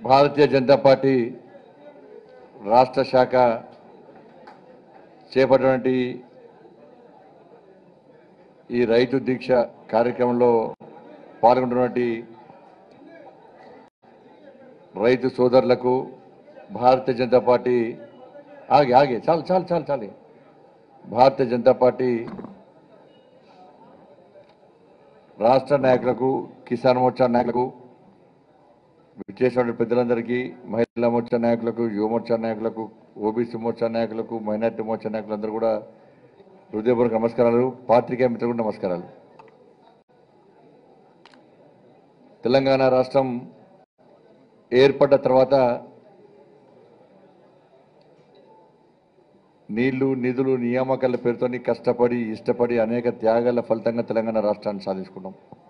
భారతీయ Janata party రాష్ట్ర శాఖ చేపట్టినటువంటి ఈ రైతు దీక్ష కార్యక్రమంలో పాల్గొంటున్నటువంటి రైతు సోదరులకు భారతీయ జనతా పార్టీ ఆగే ఆగే చాలు చాలు చాలు చాలు భారతీయ జనతా పార్టీ రాష్ట్ర నాయకులకు కిసాన్ మోర్చా నాయకులకు విచ్చేసిన పెద్దలందరికీ మహిళా మోర్చా నాయకులకు యువ మోర్చా నాయకులకు ఓబీసీ మోర్చా నాయకులకు మైనార్టీ మోర్చా నాయకులందరూ కూడా హృదయపూర్వక నమస్కారాలు పాత్రికేయ మిత్రులకు నమస్కారాలు తెలంగాణ రాష్ట్రం ఏర్పడ్డ తర్వాత నీళ్లు నిధులు నియామకాల పేరుతో కష్టపడి ఇష్టపడి అనేక త్యాగాల ఫలితంగా తెలంగాణ రాష్ట్రాన్ని సాధించుకున్నాం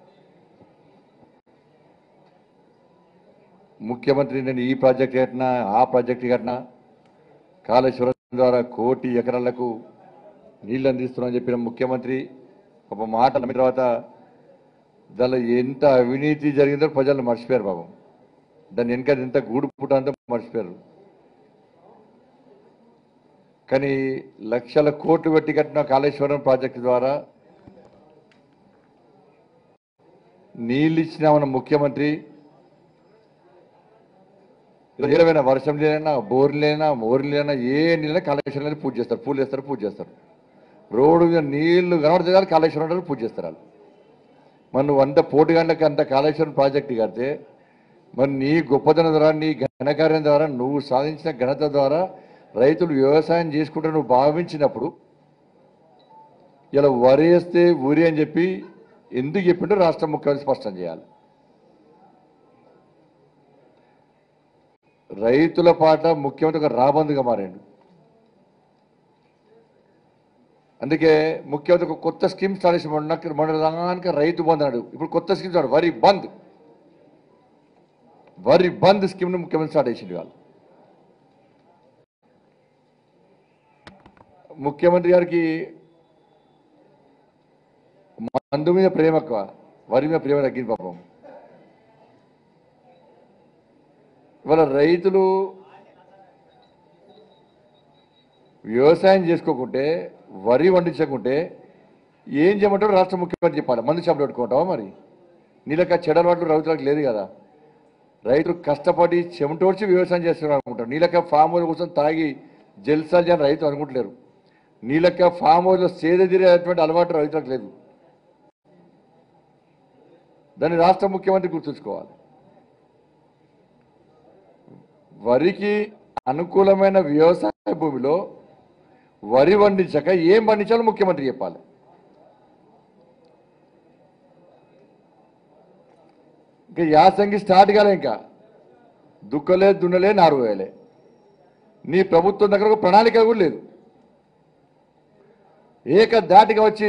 ముఖ్యమంత్రి నేను ఈ ప్రాజెక్ట్ కట్టినా ఆ ప్రాజెక్ట్ కట్టినా కాళేశ్వరం ద్వారా కోటి ఎకరాలకు నీళ్లు అందిస్తున్నా అని చెప్పిన ముఖ్యమంత్రి ఒక మాట అన్న తర్వాత దానిలో ఎంత అవినీతి జరిగిందో ప్రజలు మర్చిపోయారు బాబు దాని వెనక ఎంత గూడు పుట్ట అంతా మర్చిపోయారు కానీ లక్షల కోట్లు పెట్టి కట్టిన కాళేశ్వరం ప్రాజెక్టు ద్వారా నీళ్ళు ఇచ్చినామన్న ముఖ్యమంత్రి ఏమైనా వర్షం లేనైనా బోర్లు లేనా మోర్లు లేనా ఏ నీళ్ళైనా కాళేశ్వరం నీళ్ళు పూజ చేస్తారు పూలు వేస్తారు పూజ చేస్తారు రోడ్డు మీద నీళ్లు కనబడితే చాలు కాళేశ్వరం నీళ్ళు పూజ చేస్తారు వాళ్ళు మరి నువ్వు అంత పోటీ గంటకి అంత కాళేశ్వరం ప్రాజెక్టు కడితే మరి నీ గొప్పతనం ద్వారా నీ ఘనకార్యం ద్వారా నువ్వు సాధించిన ఘనత ద్వారా రైతులు వ్యవసాయం చేసుకుంటే నువ్వు భావించినప్పుడు ఇలా వరి వేస్తే ఊరి అని చెప్పి ఎందుకు చెప్పిండో రాష్ట్ర ముఖ్యమంత్రి స్పష్టం చేయాలి రైతుల పాట ముఖ్యమంత్రి ఒక రాబందుగా మారాడు అందుకే ముఖ్యమంత్రి ఒక కొత్త స్కీమ్ స్టార్ట్ చేసి మొన్న మొన్నదానికి రైతు బంద్ అన్నాడు ఇప్పుడు కొత్త స్కీమ్ స్టార్ట్ వరి బంద్ వరి బంద్ స్కీమ్ను ముఖ్యమంత్రి స్టార్ట్ చేసిండు వాళ్ళు ముఖ్యమంత్రి గారికి మందు మీద ప్రేమ ఎక్కువ వరి మీద ప్రేమ తగ్గింది పాపం ఇవాళ రైతులు వ్యవసాయం చేసుకోకుంటే వరి వండించకుంటే ఏం చేయమంటారు రాష్ట్ర ముఖ్యమంత్రి చెప్పాలి మందు చేపలు పెట్టుకుంటావా మరి నీళ్ళక చెడలవాట్లు రైతులకు లేదు కదా రైతులు కష్టపడి చెమటోడ్చి వ్యవసాయం చేస్తున్నారు అనుకుంటారు నీళ్ళక ఫామ్ హౌస్ కోసం తాగి జల్సాలు చేయని రైతు అనుకుంటలేరు నీళ్ళక ఫామ్ హౌస్లో సేద తీరేటువంటి అలవాటు రైతులకు లేదు దాన్ని రాష్ట్ర ముఖ్యమంత్రి గుర్తుంచుకోవాలి వరికి అనుకూలమైన వ్యవసాయ భూమిలో వరి పండించక ఏం పండించాలో ముఖ్యమంత్రి చెప్పాలి ఇంకా యాసంగి స్టార్ట్ కాలే ఇంకా దుక్కలే దున్నలే నారు వేయలే నీ ప్రభుత్వం దగ్గర ఒక ప్రణాళిక కూడా లేదు ఏక దాటిగా వచ్చి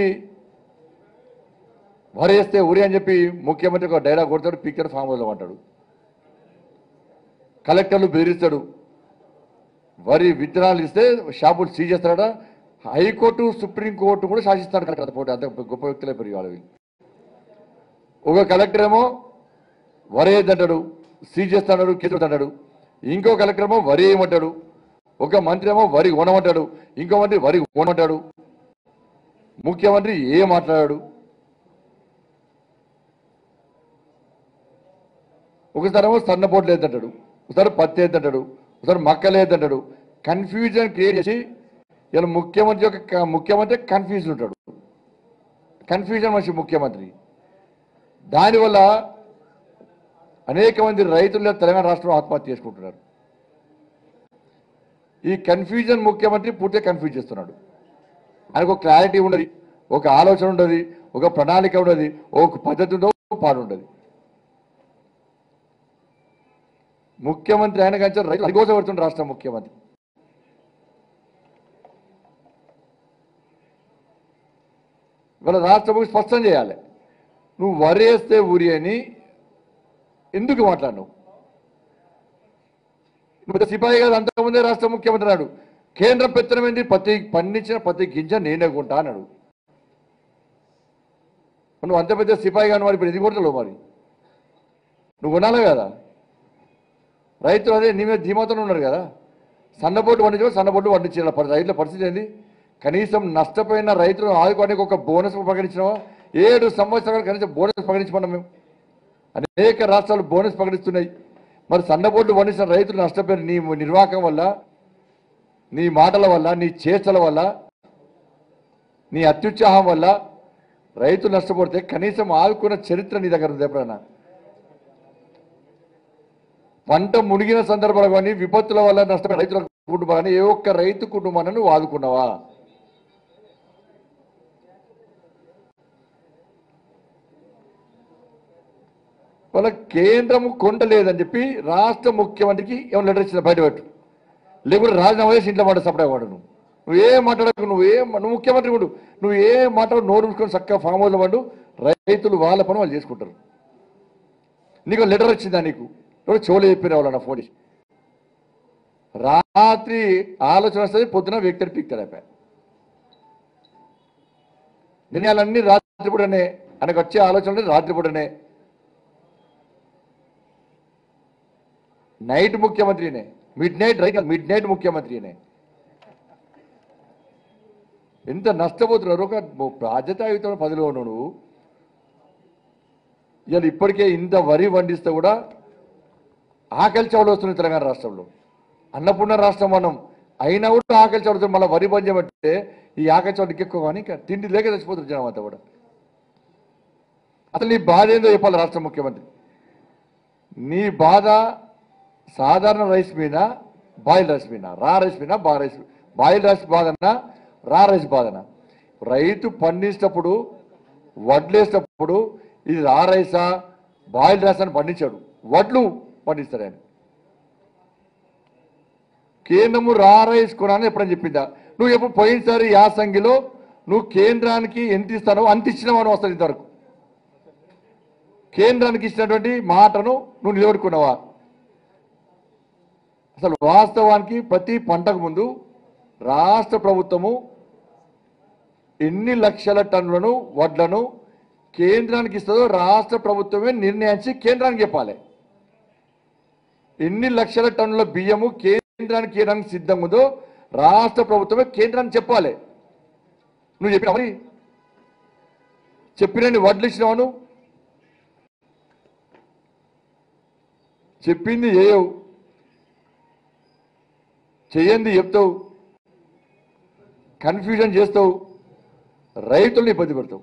వరేస్తే ఉరి అని చెప్పి ముఖ్యమంత్రి ఒక డైలాగ్ కొడతాడు పిక్చర్ ఫామ్ హౌస్లో అంటాడు కలెక్టర్లు బెదిరిస్తాడు వరి విత్తనాలు ఇస్తే షాపులు సీజ్ చేస్తాడ హైకోర్టు సుప్రీంకోర్టు కూడా శాసిస్తాడు కలెక్టర్ పోటీ అంత గొప్ప వ్యక్తులే పెరిగి వాళ్ళు వీళ్ళు. ఒక కలెక్టర్ ఏమో వరి వేయద్దంటాడు సీజ్ చేస్తాడు కేసు అంటాడు ఇంకో కలెక్టర్ ఏమో వరి వేయమంటాడు ఒక మంత్రి ఏమో వరి కొనమంటాడు ఇంకో మంత్రి వరి కొనమంటాడు ముఖ్యమంత్రి ఏం మాట్లాడాడు ఒకసారి ఏమో సన్నపోట్లు వేద్దంటాడు ఒకసారి పత్తి వేద్దంటాడు ఒకసారి మక్కలు వేద్దంటాడు కన్ఫ్యూజన్ క్రియేట్ చేసి ఇలా ముఖ్యమంత్రి యొక్క క- ముఖ్యమంత్రి కన్ఫ్యూజ్ ఉంటాడు కన్ఫ్యూజన్ మనిషి ముఖ్యమంత్రి దానివల్ల అనేక మంది రైతులు తెలంగాణ రాష్ట్రంలో ఆత్మహత్య చేసుకుంటున్నారు ఈ కన్ఫ్యూజన్ ముఖ్యమంత్రి పూర్తిగా కన్ఫ్యూజ్ చేస్తున్నాడు ఆయనకు ఒక క్లారిటీ ఉండదు ఒక ఆలోచన ఉండదు ఒక ప్రణాళిక ఉండదు ఒక పద్ధతి ఉండదు ఒక పాడు ఉండదు ముఖ్యమంత్రి ఆయన కంటే రైతు అదిగోస పెడుతుండే రాష్ట్ర ముఖ్యమంత్రి ఇవాళ రాష్ట్ర ముఖ్య స్పష్టం చేయాలి నువ్వు వరేస్తే ఊరి అని ఎందుకు మాట్లాడినావు నువ్వు సిపాయి కాదు అంతకుముందే రాష్ట్ర ముఖ్యమంత్రి అన్నాడు కేంద్రం పెత్తనం ఏంటి ప్రతి పండించిన ప్రతి గింజ నేనే కొంటా అన్నాడు నువ్వు అంత పెద్ద సిపాయి కానీ మరి ఇప్పుడు ఇది కొడతావు మరి నువ్వు కొనాలి కదా రైతులు అదే నీ మీద ధీమాతో ఉన్నారు కదా సన్నబొడ్డు పండించడం సన్నబొడ్డు పండించాలి పరి- రైతుల పరిస్థితి ఏంది కనీసం నష్టపోయిన రైతులను ఆదుకోవడానికి ఒక బోనస్ ప్రకటించినావా ఏడు సంవత్సరాలు కనీసం బోనస్ ప్రకటించమన్నాం మేము అనేక రాష్ట్రాలు బోనస్ ప్రకటిస్తున్నాయి మరి సన్నబొడ్డు పండించిన రైతులు నష్టపోయిన నీ నిర్వాహకం వల్ల నీ మాటల వల్ల నీ చేష్టల వల్ల నీ అత్యుత్సాహం వల్ల రైతులు నష్టపోతే కనీసం ఆదుకున్న చరిత్ర నీ దగ్గర ఉంది ఎప్పుడన్నా పంట మునిగిన సందర్భాలు కానీ విపత్తుల వల్ల నష్టపోయిన రైతుల కుటుంబాలు కానీ ఏ ఒక్క రైతు కుటుంబాన్ని నువ్వు ఆదుకున్నావా వాళ్ళ కేంద్రము కొంటలేదని చెప్పి రాష్ట్ర ముఖ్యమంత్రికి ఏమైనా లెటర్ ఇచ్చిన బయటపెట్టు లేకుంటే రాజీనామా చేసి ఇంట్లో మాట సపడే వాడు నువ్వు నువ్వు ఏం మాట్లాడకు నువ్వు ఏం నువ్వు ముఖ్యమంత్రి కూడా నువ్వు ఏం మాట్లాడు నోరు మూసుకొని చక్కగా ఫామ్ హౌస్లో పడు రైతులు వాళ్ళ పని వాళ్ళు చేసుకుంటారు నీకు లెటర్ వచ్చిందా నీకు ఎవరు చెవులు చెప్పిన వాళ్ళు నా ఫోన్ చేసి రాత్రి ఆలోచన వస్తుంది పొద్దున వ్యక్తిని పీక్తాడు అయిపోయి నిర్ణయాలన్నీ రాత్రిపూటనే ఆయనకు వచ్చే ఆలోచనలు రాత్రిపూటనే నైట్ ముఖ్యమంత్రినే midnight right midnight ముఖ్యమంత్రినే ఎంత నష్టపోతున్నారు ఒక బాధ్యతాయుతమైన పదిలో ఉన్నావు నువ్వు ఇవాళ ఇప్పటికే ఇంత వరి పండిస్తే కూడా ఆకలి చవలు వస్తుంది తెలంగాణ రాష్ట్రంలో అన్నపూర్ణ రాష్ట్రం మనం అయినా కూడా ఆకలి చవడుతుంది మళ్ళీ వరి బంద్ చేయమంటే ఈ ఆకలి చవడికి ఎక్కువ కానీ ఇంకా తిండి లేక చచ్చిపోతుంది జనం అంతా కూడా అసలు నీ బాధ ఏందో చెప్పాలి రాష్ట్ర ముఖ్యమంత్రి నీ బాధ సాధారణ రైస్ మీద బాయిల్ రైస్ మీద రా రైస్ మీద బా రైస్ బాయిల్ రైస్ బాధన రా రైస్ బాధన రైతు పండించేటప్పుడు వడ్లేసేటప్పుడు ఇది రా రైసా బాయిల్ రైస్ అని పండించాడు వడ్లు పండిస్తాడు ఆయన కేంద్రము రా రైస్ కొనని ఎప్పుడని చెప్పిందా నువ్వు ఎప్పుడు పోయినసారి యాసంగిలో నువ్వు కేంద్రానికి ఎంత ఇస్తానో అంత ఇచ్చినావని వస్తుంది ఇంతవరకు కేంద్రానికి ఇచ్చినటువంటి మాటను నువ్వు నిలబెట్టుకున్నావా అసలు వాస్తవానికి ప్రతి పంటకు ముందు రాష్ట్ర ప్రభుత్వము ఎన్ని లక్షల టన్నులను వడ్లను కేంద్రానికి ఇస్తుందో రాష్ట్ర ప్రభుత్వమే నిర్ణయించి కేంద్రానికి చెప్పాలి ఎన్ని లక్షల టన్నుల బియ్యము కేంద్రానికి ఇవ్వడానికి సిద్ధంగా ఉందో రాష్ట్ర ప్రభుత్వమే కేంద్రానికి చెప్పాలి నువ్వు చెప్పిన మరి చెప్పినన్ని వడ్లు ఇచ్చినావు నువ్వు చెప్పింది చేయవు చేయంది చెప్తావు కన్ఫ్యూజన్ చేస్తావు రైతుల్ని ఇబ్బంది పెడతావు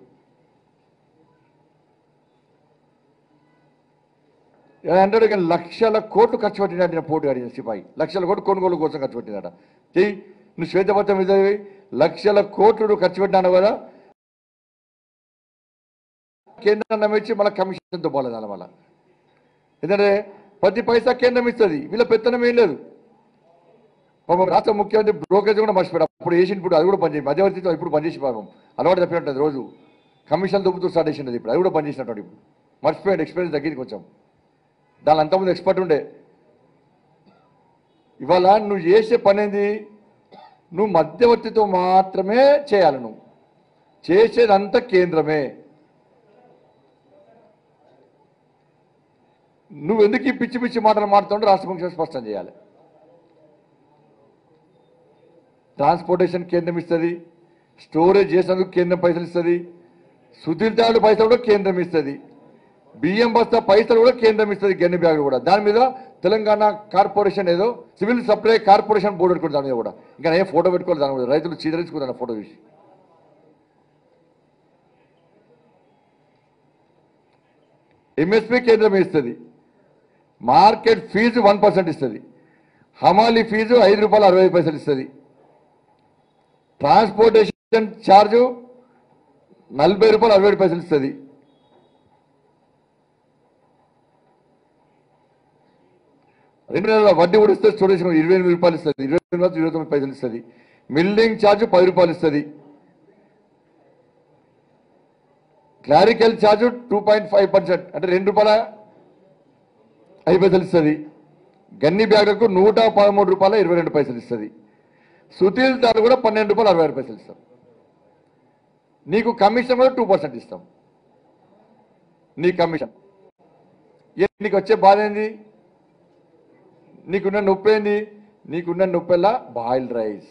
అంటాడు కానీ లక్షల కోట్లు ఖర్చు పెట్టినట్టు నేను పోటీ అడిగిన సిపాయి లక్షల కోట్లు కొనుగోలు కోసం ఖర్చు పెట్టినట చెయ్యి నువ్వు శ్వేతపత్రం మీద లక్షల కోట్లు నువ్వు ఖర్చు పెట్టినావు కదా కేంద్రం నమ్మించి మళ్ళీ కమిషన్తో పోలేదు అన్న మళ్ళీ ఎందుకంటే ప్రతి పైసా కేంద్రం ఇస్తుంది వీళ్ళ పెత్తనం ఏం లేదు పాపం రాష్ట్ర ముఖ్యమంత్రి బ్రోకరేజ్ కూడా మర్చిపోయాడు అప్పుడు వేసిన ఇప్పుడు అది కూడా పనిచేసి మధ్యవర్తితో ఇప్పుడు పనిచేసి పాపం అలవాటు తప్పినట్టు రోజు కమిషన్ దొబ్బుతూ స్టార్ట్ చేసినది ఇప్పుడు అది కూడా పనిచేసినట్టు ఇప్పుడు మర్చిపోయాడు ఎక్స్పీరియన్స్ తగ్గింది కొంచెం దాని అంతకుముందు ఎక్స్పర్ట్ ఉండే ఇవాళ నువ్వు చేసే పని ఏంది నువ్వు మధ్యవర్తితో మాత్రమే చేయాలి నువ్వు చేసేదంతా కేంద్రమే నువ్వు ఎందుకు ఈ పిచ్చి పిచ్చి మాటలు మాడుతుంటే రాష్ట్ర ముఖ్యమంత్రి స్పష్టం చేయాలి ట్రాన్స్పోర్టేషన్ కేంద్రం ఇస్తుంది స్టోరేజ్ చేసేందుకు కేంద్రం పైసలు ఇస్తుంది సుధీర్తాడు పైసలు కూడా కేంద్రం ఇస్తుంది బియ్యం బస్తా పైసలు కూడా కేంద్రం ఇస్తుంది గన్ని బ్యాగులు కూడా దాని మీద తెలంగాణ కార్పొరేషన్ ఏదో సివిల్ సప్లై కార్పొరేషన్ బోర్డు పెట్టుకుంది దాని మీద కూడా ఇంకా నేను ఫోటో పెట్టుకోవాలి దాని మీద రైతులు చీదరించుకుంటాను ఫోటో చూసి ఎంఎస్పీ కేంద్రం ఇస్తుంది మార్కెట్ ఫీజు వన్ పర్సెంట్ ఇస్తుంది హమాలి ఫీజు ఐదు రూపాయలు అరవై పైసలు ఇస్తుంది ట్రాన్స్పోర్టేషన్ ఛార్జు నలభై రూపాయలు అరవై ఏడు పైసలు ఇస్తుంది రెండు నెలల వడ్డీ కూడా ఇస్తుంది స్టూడెంట్స్ ఇరవై ఎనిమిది రూపాయలు ఇస్తుంది ఇరవై ఎనిమిది ఇరవై తొమ్మిది పైసలు ఇస్తుంది మిల్లింగ్ ఛార్జ్ పది రూపాయలు ఇస్తుంది clerical charge two point five percent అంటే రెండు రూపాయల ఐదు పైసలు ఇస్తుంది గన్ని బ్యాగులకు నూట పదమూడు రూపాయల ఇరవై రెండు పైసలు ఇస్తుంది సుతీల్ దారు కూడా పన్నెండు రూపాయలు అరవై ఆరు పైసలు ఇస్తాం నీకు కమిషన్ కూడా టూ పర్సెంట్ ఇస్తాం నీ కమిషన్ ఏ నీకు వచ్చే బాధ ఏంది నీకున్న నొప్పి ఏంది నీకున్న నొప్పెల్లా బాయిల్డ్ రైస్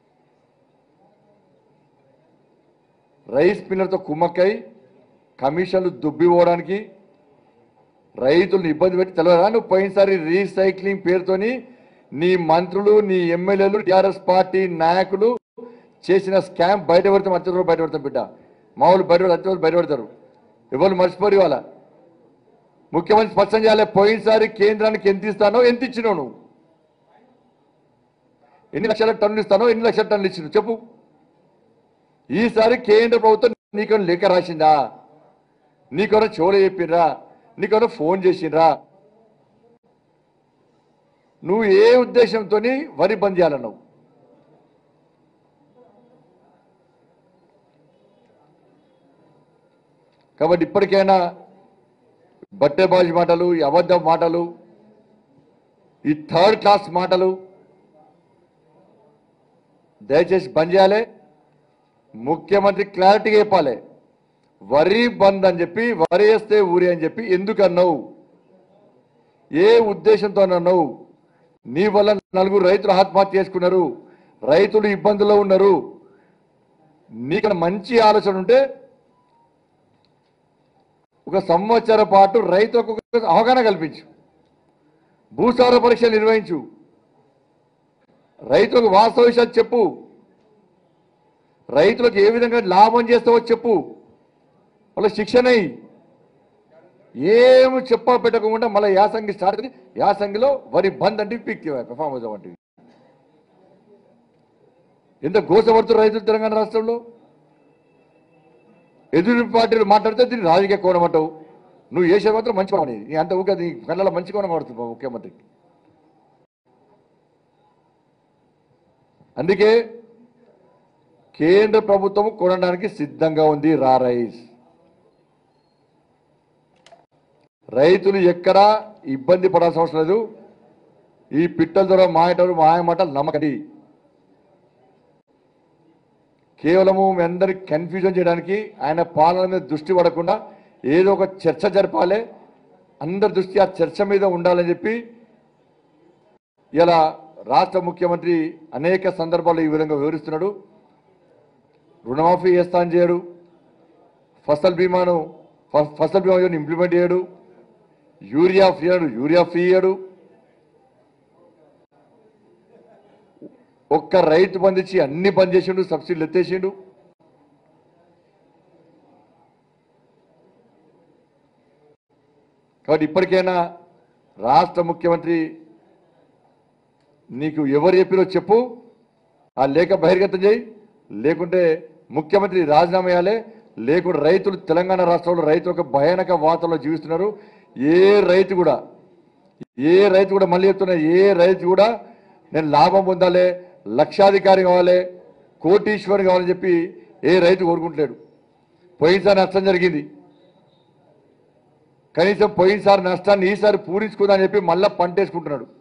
రైస్ పిల్లలతో కుమ్మక్కై కమిషన్లు దుబ్బిపోవడానికి రైతులను ఇబ్బంది పెట్టి తెలియదా నువ్వు పోయినసారి రీసైక్లింగ్ పేరుతోని నీ మంత్రులు నీ ఎమ్మెల్యేలు టీఆర్ఎస్ పార్టీ నాయకులు చేసిన స్కామ్ బయట పెడతాం అత్యవసరం బయట పెడతాం బిడ్డ మామూలు బయట పెడతారు, అత్యవసరం బయట పెడతారు ఎవరు మర్చిపోరు ఇవాళ ముఖ్యమంత్రి స్పష్టం చేయాలి పోయినసారి కేంద్రానికి ఎంత ఇస్తానో ఎంత ఇచ్చినావు నువ్వు ఎన్ని లక్షల టన్నులు ఇస్తానో ఎన్ని లక్షల టన్నులు ఇచ్చినావు చెప్పు ఈసారి కేంద్ర ప్రభుత్వం నీకు లేఖ రాసిందా నీకెవరో చెవులు చెప్పిండ్రా నీకెవరో ఫోన్ చేసిండ్రా నువ్వు ఏ ఉద్దేశంతో వరి బంద్ చేయాలన్నావు కాబట్టి ఇప్పటికైనా బట్టెబాజీ మాటలు ఈ అబద్ధ మాటలు ఈ థర్డ్ క్లాస్ మాటలు దయచేసి బంద్ చేయాలి ముఖ్యమంత్రి క్లారిటీగా చెప్పాలి వరి బంద్ అని చెప్పి వరి వేస్తే ఊరి అని చెప్పి ఎందుకు అన్నావు ఏ ఉద్దేశంతో అన్నావు నీ వల్ల నలుగురు రైతులు ఆత్మహత్య చేసుకున్నారు రైతులు ఇబ్బందుల్లో ఉన్నారు నీకు మంచి ఆలోచన ఉంటే ఒక సంవత్సరం పాటు రైతులకు ఒక అవగాహన కల్పించు భూసార పరీక్షలు నిర్వహించు రైతులకు వాస్తవ విషయాలు చెప్పు రైతులకు ఏ విధంగా లాభం చేస్తావో చెప్పు వాళ్ళ శిక్షణ ఇయ్యి. ఏమి చెప్ప పెట్టకుండా మళ్ళీ యాసంగి స్టార్ట్ అయింది యాసంగిలో వరి బంద్ అంటే పిక్ పెర్ఫామ్ అవుతాం అంటే ఎంత గోసపడుతున్నారు రైతులు తెలంగాణ రాష్ట్రంలో ఎదురు పార్టీలు మాట్లాడితే దీన్ని రాజకీయ కోణం అంటావు నువ్వు చేసే మాత్రం మంచి పని నీ అంత ఊక నీ కళ్ళలో మంచి కోణం పడుతుంది ముఖ్యమంత్రికి అందుకే కేంద్ర ప్రభుత్వం కొనడానికి సిద్ధంగా ఉంది రా రైస్ రైతులు ఎక్కడా ఇబ్బంది పడాల్సిన అవసరం లేదు ఈ పిట్టల ద్వారా మాయటలు మాయమాటలు నమ్మకండి కేవలము మీ అందరికి కన్ఫ్యూజన్ చేయడానికి ఆయన పాలన మీద దృష్టి పడకుండా ఏదో ఒక చర్చ జరపాలి అందరి దృష్టి ఆ చర్చ మీద ఉండాలని చెప్పి ఇలా రాష్ట్ర ముఖ్యమంత్రి అనేక సందర్భాల్లో ఈ విధంగా వివరిస్తున్నాడు రుణమాఫీ చేస్తా అని చేయడు ఫసల్ బీమాను ఫ- ఫసల్ బీమా యోజన ఇంప్లిమెంట్ చేయడు యూరియా ఫ్రీ అన్నాడు యూరియా ఫ్రీ ఇయ్యడు ఒక్క రైతు బంధించి అన్ని బంద్ చేసిండు సబ్సిడీలు ఎత్తేసిండు కాబట్టి ఇప్పటికైనా రాష్ట్ర ముఖ్యమంత్రి నీకు ఎవరు చెప్పిరో చెప్పు ఆ లేఖ బహిర్గతం చేయి లేకుంటే ముఖ్యమంత్రి రాజీనామా చేయాలి లేకుంటే రైతులు తెలంగాణ రాష్ట్రంలో రైతులు ఒక భయానక వాతావరణంలో జీవిస్తున్నారు ఏ రైతు కూడా ఏ రైతు కూడా మళ్ళీ చెప్తున్నా ఏ రైతు కూడా నేను లాభం పొందాలి లక్షాధికారి కావాలి కోటీశ్వరి కావాలని చెప్పి ఏ రైతు కోరుకుంటలేడు పోయినసారి నష్టం జరిగింది కనీసం పోయినసారి నష్టాన్ని ఈసారి పూరించుకుందని చెప్పి మళ్ళా పంటేసుకుంటున్నాడు